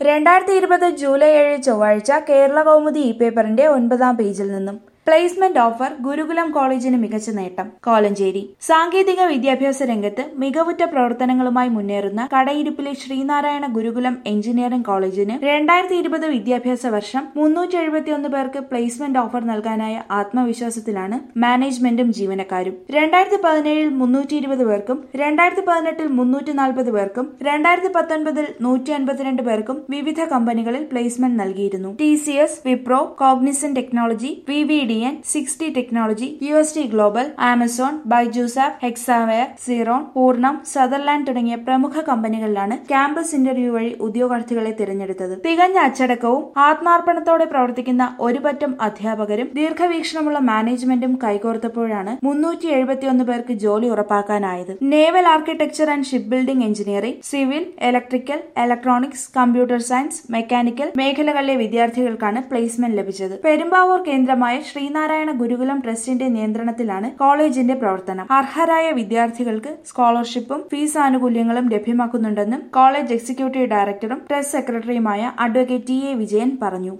രണ്ടായിരത്തി ഇരുപത് ജൂലൈ ഏഴ് ചൊവ്വാഴ്ച കേരള കൗമുദി ഇ പേപ്പറിന്റെ ഒൻപതാം പേജിൽ നിന്നും പ്ലേസ്മെന്റ് ഓഫർ ഗുരുകുലം കോളേജിന് മികച്ച നേട്ടം കോലഞ്ചേരി സാങ്കേതിക വിദ്യാഭ്യാസ രംഗത്ത് മികവുറ്റ പ്രവർത്തനങ്ങളുമായി മുന്നേറുന്ന കടയിരിപ്പിലെ ശ്രീനാരായണ ഗുരുകുലം എഞ്ചിനീയറിംഗ് കോളേജിന് രണ്ടായിരത്തി ഇരുപത് വിദ്യാഭ്യാസ വർഷം മുന്നൂറ്റി എഴുപത്തിയൊന്ന് പേർക്ക് പ്ലേസ്മെന്റ് ഓഫർ നൽകാനായ ആത്മവിശ്വാസത്തിലാണ് മാനേജ്മെന്റും ജീവനക്കാരും രണ്ടായിരത്തി പതിനേഴിൽ മുന്നൂറ്റി ഇരുപത് പേർക്കും രണ്ടായിരത്തി പതിനെട്ടിൽ മുന്നൂറ്റി നാൽപ്പത് പേർക്കും രണ്ടായിരത്തി പത്തൊൻപതിൽ നൂറ്റി അൻപത്തിരണ്ട് പേർക്കും വിവിധ കമ്പനികളിൽ പ്ലേസ്മെന്റ് നൽകിയിരുന്നു T C S Wipro Cognizant technology V V D N sixty technology U S T global Amazon Byju's app Hexaware സീറോൺ പൂർണ്ണം സദർലാൻഡ് തുടങ്ങിയ പ്രമുഖ കമ്പനികളിലാണ് ക്യാമ്പസ് ഇന്റർവ്യൂ വഴി ഉദ്യോഗാർത്ഥികളെ തിരഞ്ഞെടുത്തത് തികഞ്ഞ അച്ചടക്കവും ആത്മാർപ്പണത്തോടെ പ്രവർത്തിക്കുന്ന ഒരുപറ്റം അധ്യാപകരും ദീർഘവീക്ഷണമുള്ള മാനേജ്മെന്റും കൈകോർത്തപ്പോഴാണ് മുന്നൂറ്റി എഴുപത്തിയൊന്ന് പേർക്ക് ജോലി ഉറപ്പാക്കാനായത് naval architecture and ship building engineering civil electrical electronics computer science mechanical മേഖലകളിലെ വിദ്യാർത്ഥികൾക്കാണ് പ്ലേസ്മെന്റ് ലഭിച്ചത് പെരുമ്പാവൂർ കേന്ദ്രമായ ശ്രീനാരായണ ഗുരുകുലം ട്രസ്റ്റിന്റെ നിയന്ത്രണത്തിലാണ് കോളേജിന്റെ പ്രവർത്തനം അർഹരായ വിദ്യാർത്ഥികൾക്ക് സ്കോളർഷിപ്പും ഫീസ് ആനുകൂല്യങ്ങളും ലഭ്യമാക്കുന്നുണ്ടെന്നും കോളേജ് എക്സിക്യൂട്ടീവ് ഡയറക്ടറും ട്രസ്റ്റ് സെക്രട്ടറിയുമായ അഡ്വക്കേറ്റ് ടി എ വിജയൻ പറഞ്ഞു